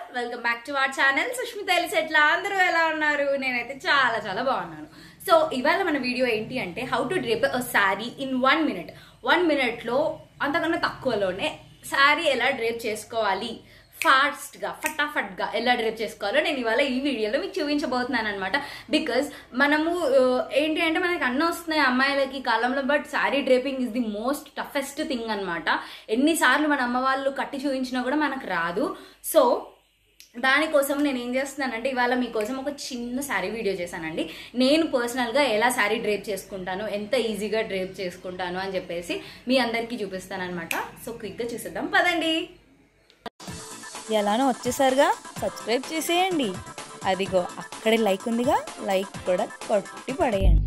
welcome back to our channel Sushmita ఎలిస్ ఎట్లా అందరూ ఎలా ఉన్నారు నేనైతే చాలా చాలా బాగున్నాను సో ఇవాళ మన వీడియో ఏంటి అంటే how to drape a sari in one minute one మినిట్లో అంతకన్నా తక్కువలోనే శారీ ఎలా డ్రేప్ చేసుకోవాలి ఫాస్ట్గా ఫటాఫట్గా ఎలా డ్రేప్ చేసుకోవాలో నేను ఇవాళ ఈ వీడియోలో మీకు చూపించబోతున్నాను అనమాట బికాజ్ మనము ఆ, ఏంటి అంటే మనకి అన్నీ వస్తున్నాయి అమ్మాయిలకి ఈ కాలంలో but sari draping is the most toughest thing అనమాట ఎన్నిసార్లు మన అమ్మ వాళ్ళు కట్టి చూపించినా కూడా మనకు రాదు సో దానికోసం నేను ఏం చేస్తున్నానంటే ఇవాళ మీకోసం ఒక చిన్న శారీ వీడియో చేశానండి నేను పర్సనల్గా ఎలా శారీ డ్రేప్ చేసుకుంటాను ఎంత ఈజీగా డ్రేప్ చేసుకుంటాను అని చెప్పేసి మీ అందరికీ చూపిస్తాను అనమాట సో క్విక్గా చూసేద్దాం పదండి ఎలానో వచ్చేసారుగా సబ్స్క్రైబ్ చేసేయండి అదిగో అక్కడే లైక్ ఉందిగా లైక్ కూడా కొట్టి పడేయండి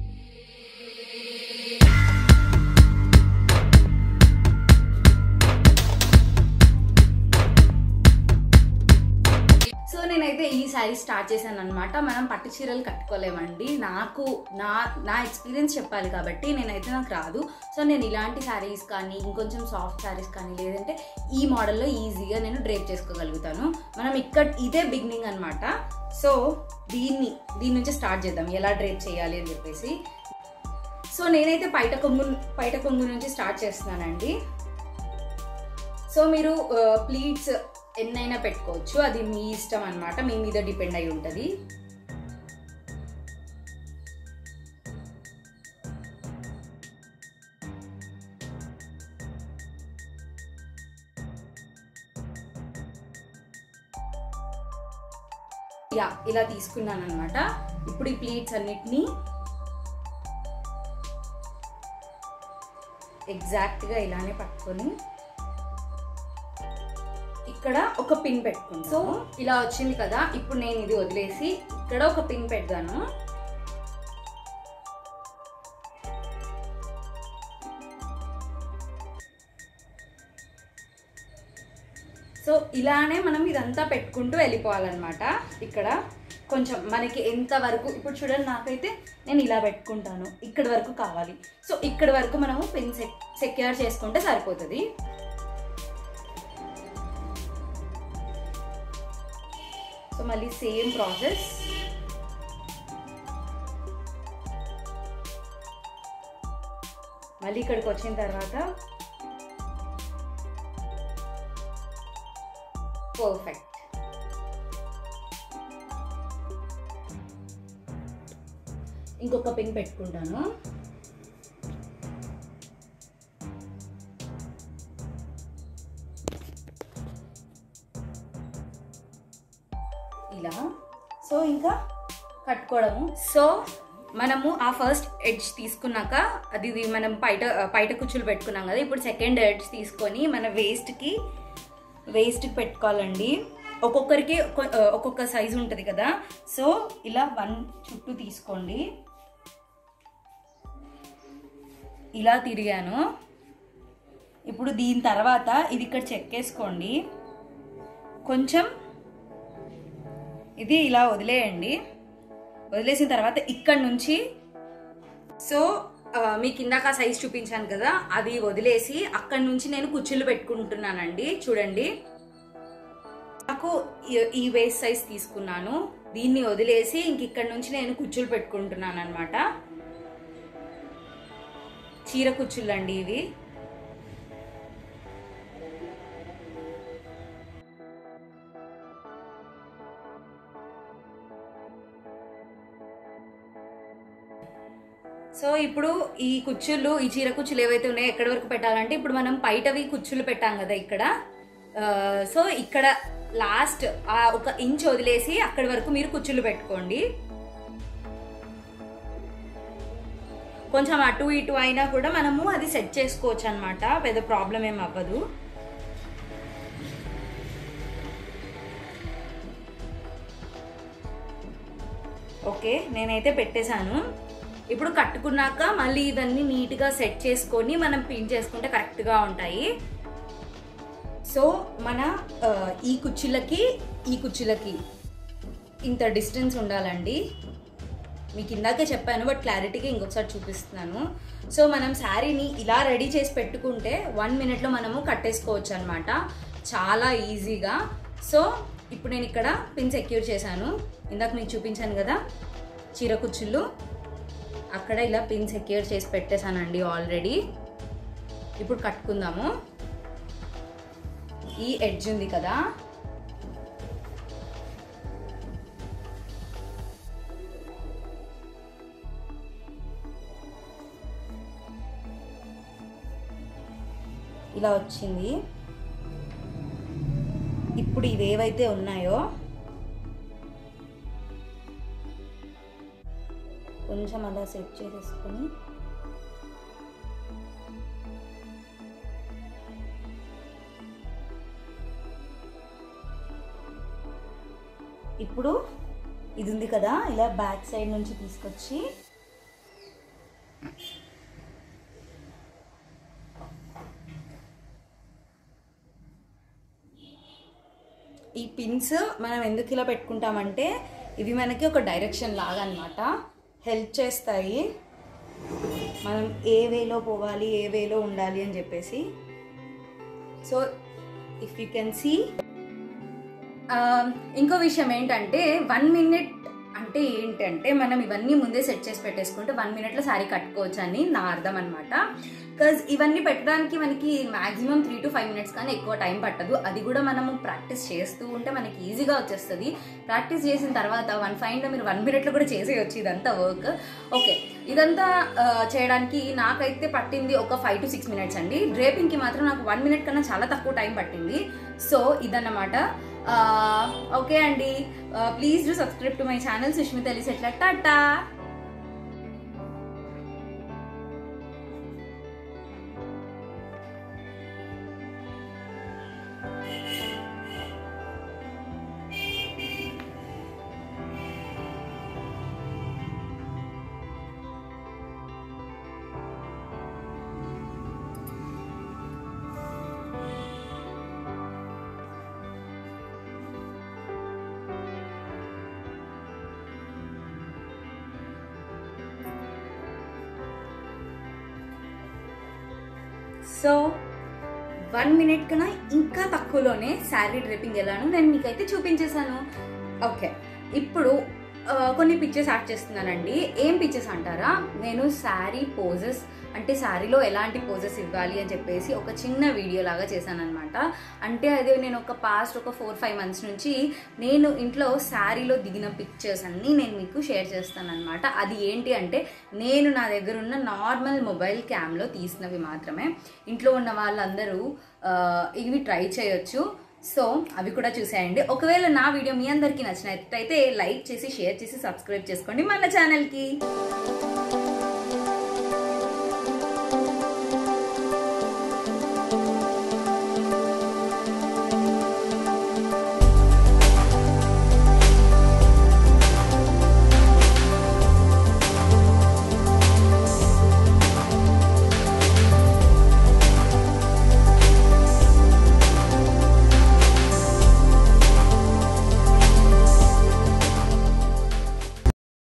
సో నేనైతే ఈ శారీ స్టార్ట్ చేశాను అనమాట మనం పట్టు చీరలు కట్టుకోలేమండి నాకు నా నా ఎక్స్పీరియన్స్ చెప్పాలి కాబట్టి నేనైతే నాకు రాదు సో నేను ఇలాంటి శారీస్ కానీ ఇంకొంచెం సాఫ్ట్ శారీస్ కానీ లేదంటే ఈ మోడల్లో ఈజీగా నేను డ్రేప్ చేసుకోగలుగుతాను మనం ఇక్కడ ఇదే బిగినింగ్ అనమాట సో దీన్ని దీని నుంచి స్టార్ట్ చేద్దాం ఎలా డ్రేప్ చేయాలి అని చెప్పేసి సో నేనైతే పైట కొంగు పైట కొంగు నుంచి స్టార్ట్ చేస్తున్నానండి సో మీరు ప్లీట్స్ ఎన్నైనా పెట్టుకోవచ్చు అది మీ ఇష్టం అనమాట మీ మీద డిపెండ్ అయి ఉంటుంది యా ఇలా తీసుకున్నాను అనమాట ఇప్పుడు ఈ ప్లీట్స్ అన్నిటినీ ఎగ్జాక్ట్గా ఇలానే పట్టుకొని ఇక్కడ ఒక పిన్ పెట్టుకుంటాను సో ఇలా వచ్చింది కదా ఇప్పుడు నేను ఇది వదిలేసి ఇక్కడ ఒక పిన్ పెడతాను సో ఇలానే మనం ఇదంతా పెట్టుకుంటూ వెళ్ళిపోవాలన్నమాట ఇక్కడ కొంచెం మనకి ఎంత వరకు ఇప్పుడు చూడండి నాకైతే నేను ఇలా పెట్టుకుంటాను ఇక్కడ వరకు కావాలి సో ఇక్కడ వరకు మనము పిన్ సెక్ సెక్యూర్ చేసుకుంటే సరిపోతుంది సో మళ్ళీ సేమ్ ప్రాసెస్ మళ్ళీ ఇక్కడికి వచ్చిన తర్వాత పర్ఫెక్ట్ ఇంకొక పిన్ పెట్టుకుంటాను ఇలా సో ఇంకా కట్టుకోవడము సో మనము ఆ ఫస్ట్ ఎడ్జ్ తీసుకున్నాక అది ఇది మనం పైట పైట కుచ్చులు పెట్టుకున్నాం కదా ఇప్పుడు సెకండ్ ఎడ్జ్ తీసుకొని మన వేస్ట్కి వేస్ట్కి పెట్టుకోవాలండి ఒక్కొక్కరికి ఒక్కొ- ఒక్కొక్క సైజు ఉంటుంది కదా సో ఇలా వన్ చుట్టూ తీసుకోండి ఇలా తిరిగాను ఇప్పుడు దీని తర్వాత ఇది ఇక్కడ చెక్కేసుకోండి కొంచెం ఇది ఇలా వదిలేయండి వదిలేసిన తర్వాత ఇక్కడ నుంచి సో ఆ, మీకు ఇందాక సైజ్ చూపించాను కదా అది వదిలేసి అక్కడ నుంచి నేను కుచ్చులు పెట్టుకుంటున్నానండి చూడండి నాకు ఈ- ఈ వేస్ట్ సైజ్ తీసుకున్నాను దీన్ని వదిలేసి ఇంక ఇక్కడ నుంచి నేను కుచ్చులు పెట్టుకుంటున్నాను అనమాట చీర కుచ్చులు అండి ఇవి సో ఇప్పుడు ఈ కుచ్చులు ఈ చీర కుచ్చులు ఏవైతే ఉన్నాయో ఎక్కడి వరకు పెట్టాలంటే ఇప్పుడు మనం బయటవి కుచ్చులు పెట్టాం కదా ఇక్కడ ఆ, సో ఇక్కడ లాస్ట్ ఆ ఒక ఇంచ్ వదిలేసి అక్కడి వరకు మీరు కుచ్చులు పెట్టుకోండి కొంచెం అటు ఇటు అయినా కూడా మనము అది సెట్ చేసుకోవచ్చు అనమాట పెద్ద ప్రాబ్లం ఏం అవ్వదు ఓకే నేనైతే పెట్టేశాను ఇప్పుడు కట్టుకున్నాక మళ్ళీ ఇవన్నీ నీట్గా సెట్ చేసుకొని మనం పిన్ చేసుకుంటే కరెక్ట్గా ఉంటాయి సో మన ఆ, ఈ కుర్చీలకి ఈ కుర్చీలకి ఇంత డిస్టెన్స్ ఉండాలండి మీకు ఇందాకే చెప్పాను బట్ క్లారిటీగా ఇంకొకసారి చూపిస్తున్నాను సో మనం శారీని ఇలా రెడీ చేసి పెట్టుకుంటే వన్ మినిట్లో మనము కట్టేసుకోవచ్చు అనమాట చాలా ఈజీగా సో ఇప్పుడు నేను ఇక్కడ పిన్ సెక్యూర్ చేశాను ఇందాక మీకు చూపించాను కదా చీర కుచ్చుళ్ళు అక్కడ ఇలా పిన్ సెక్యూర్ చేసి పెట్టేశానండి ఆల్రెడీ ఇప్పుడు కట్టుకుందాము ఈ ఎడ్జ్ ఉంది కదా ఇలా వచ్చింది ఇప్పుడు ఇవేవైతే ఉన్నాయో కొంచెం అలా సెట్ చేసేసుకొని ఇప్పుడు ఇది ఉంది కదా ఇలా బ్యాక్ సైడ్ నుంచి తీసుకొచ్చి ఈ పిన్స్ మనం ఎందుకు ఇలా పెట్టుకుంటామంటే ఇవి మనకి ఒక డైరెక్షన్ లాగా అనమాట హెల్ప్ చేస్తాయి మనం ఏ వేలో పోవాలి ఏ వేలో ఉండాలి అని చెప్పేసి so if you can see ఇంకో విషయం ఏంటంటే వన్ మినిట్ అంటే ఏంటంటే మనం ఇవన్నీ ముందే సెట్ చేసి పెట్టేసుకుంటే వన్ మినిట్లో శారీ కట్టుకోవచ్చు అని నా అర్థం అనమాట బికాజ్ ఇవన్నీ పెట్టడానికి మనకి maximum three to five minutes కానీ ఎక్కువ టైం పట్టదు అది కూడా మనము ప్రాక్టీస్ చేస్తూ ఉంటే మనకి ఈజీగా వచ్చేస్తుంది ప్రాక్టీస్ చేసిన తర్వాత వన్ ఫైవ్లో మీరు వన్ మినిట్లో కూడా చేసేయచ్చు ఇదంతా వర్క్ ఓకే ఇదంతా ఆ, చేయడానికి నాకైతే పట్టింది ఒక ఫైవ్ టు సిక్స్ మినిట్స్ అండి డ్రేపింగ్కి మాత్రం నాకు వన్ మినిట్ కన్నా చాలా తక్కువ టైం పట్టింది సో ఇదన్నమాట ఓకే అండి please do subscribe to my channel Sushmita ఎలిసెట్ల టాటా సో వన్ మినిట్ కన్నా ఇంకా తక్కువలోనే శారీ డ్రేపింగ్ ఎలానో నేను మీకైతే చూపించేశాను ఓకే ఇప్పుడు ఆ, కొన్ని పిక్చర్స్ యాడ్ చేస్తున్నానండి ఏం పిక్చర్స్ అంటారా నేను శారీ పోజెస్ అంటే శారీలో ఎలాంటి పోజెస్ ఇవ్వాలి అని చెప్పేసి ఒక చిన్న వీడియో లాగా చేశాను అనమాట అంటే అదే నేను ఒక పాస్ట్ ఒక ఫోర్ ఫైవ్ మంత్స్ నుంచి నేను ఇంట్లో శారీలో దిగిన పిక్చర్స్ అన్నీ నేను మీకు షేర్ చేస్తాను అనమాట అది ఏంటి అంటే నేను నా దగ్గర ఉన్న నార్మల్ మొబైల్ క్యామ్లో తీసినవి మాత్రమే ఇంట్లో ఉన్న వాళ్ళందరూ ఆ, ఇవి ట్రై చేయొచ్చు సో అవి కూడా చూసేయండి ఒకవేళ నా వీడియో మీ అందరికీ నచ్చినట్లయితే లైక్ చేసి షేర్ చేసి సబ్స్క్రైబ్ చేసుకోండి మన ఛానల్కి